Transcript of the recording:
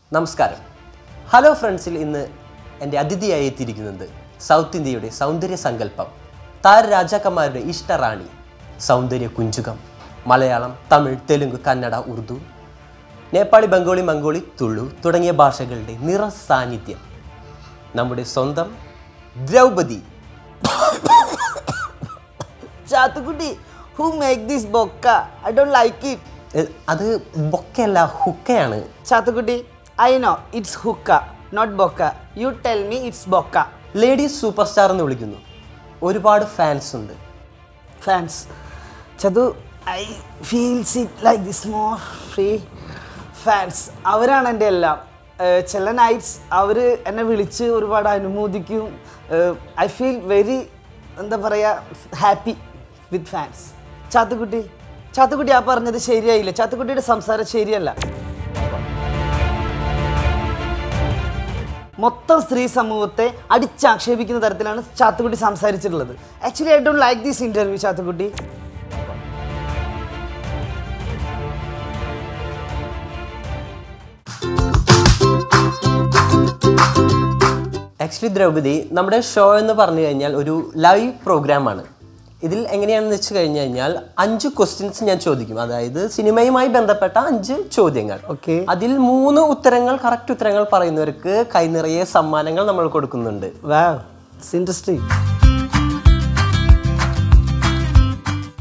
നമസ്കാരം ഹലോ ഫ്രണ്ട്സിൽ ഇന്ന് എൻ്റെ അതിഥിയായി എത്തിയിരിക്കുന്നത് സൗത്ത് ഇന്ത്യയുടെ സൗന്ദര്യ സങ്കല്പം താര രാജാക്കന്മാരുടെ ഇഷ്ടറാണി സൗന്ദര്യ കുഞ്ചുകം മലയാളം തമിഴ് തെലുങ്ക് കന്നഡ ഉറുദു നേപ്പാളി ബംഗാളി മംഗോളി തുളു തുടങ്ങിയ ഭാഷകളുടെ നിറ സാന്നിധ്യം നമ്മുടെ സ്വന്തം Draupadi Chatukuti, who make this bokka? I don't like it. എ, അത് ബൊക്കയല്ല ഹുക്കയാണ് Chatukuti, I know it's hookah, not bokka. You tell me it's bokka. Ladies superstar എന്ന് വിളിക്കുന്നു ഒരുപാട് ഫാൻസ് ഉണ്ട് Fans. Chatu, I feels it like this more free. Fans അവരാണ് എൻ്റെ എല്ലാം ഏഹ് ചില നൈറ്റ്സ് അവർ എന്നെ വിളിച്ച് ഒരുപാട് അനുമോദിക്കും ഐ ഫീൽ വെരി എന്താ പറയുക happy with fans Chathukutty Chathukutty ആ പറഞ്ഞത് ശരിയായില്ല ചാത്തുക്കുട്ടിയുടെ സംസാരം ശരിയല്ല മൊത്തം സ്ത്രീ സമൂഹത്തെ അടിച്ചാക്ഷേപിക്കുന്ന തരത്തിലാണ് ചാത്തുക്കുട്ടി സംസാരിച്ചിട്ടുള്ളത് actually I don't like this interview Chathukutty actually Draupadi നമ്മുടെ ഷോ എന്ന് പറഞ്ഞു കഴിഞ്ഞാൽ ഒരു ലൈവ് പ്രോഗ്രാമാണ് ഇതിൽ എങ്ങനെയാണെന്ന് വെച്ച് കഴിഞ്ഞു കഴിഞ്ഞാൽ അഞ്ച് ക്വസ്റ്റ്യൻസ് ഞാൻ ചോദിക്കും അതായത് സിനിമയുമായി ബന്ധപ്പെട്ട അഞ്ച് ചോദ്യങ്ങൾ ഓക്കെ അതിൽ മൂന്ന് ഉത്തരങ്ങൾ കറക്റ്റ് ഉത്തരങ്ങൾ പറയുന്നവർക്ക് കൈനിറയെ സമ്മാനങ്ങൾ നമ്മൾ കൊടുക്കുന്നുണ്ട് വാവ് ഇറ്റ്സ് ഇൻട്രസ്റ്റിംഗ്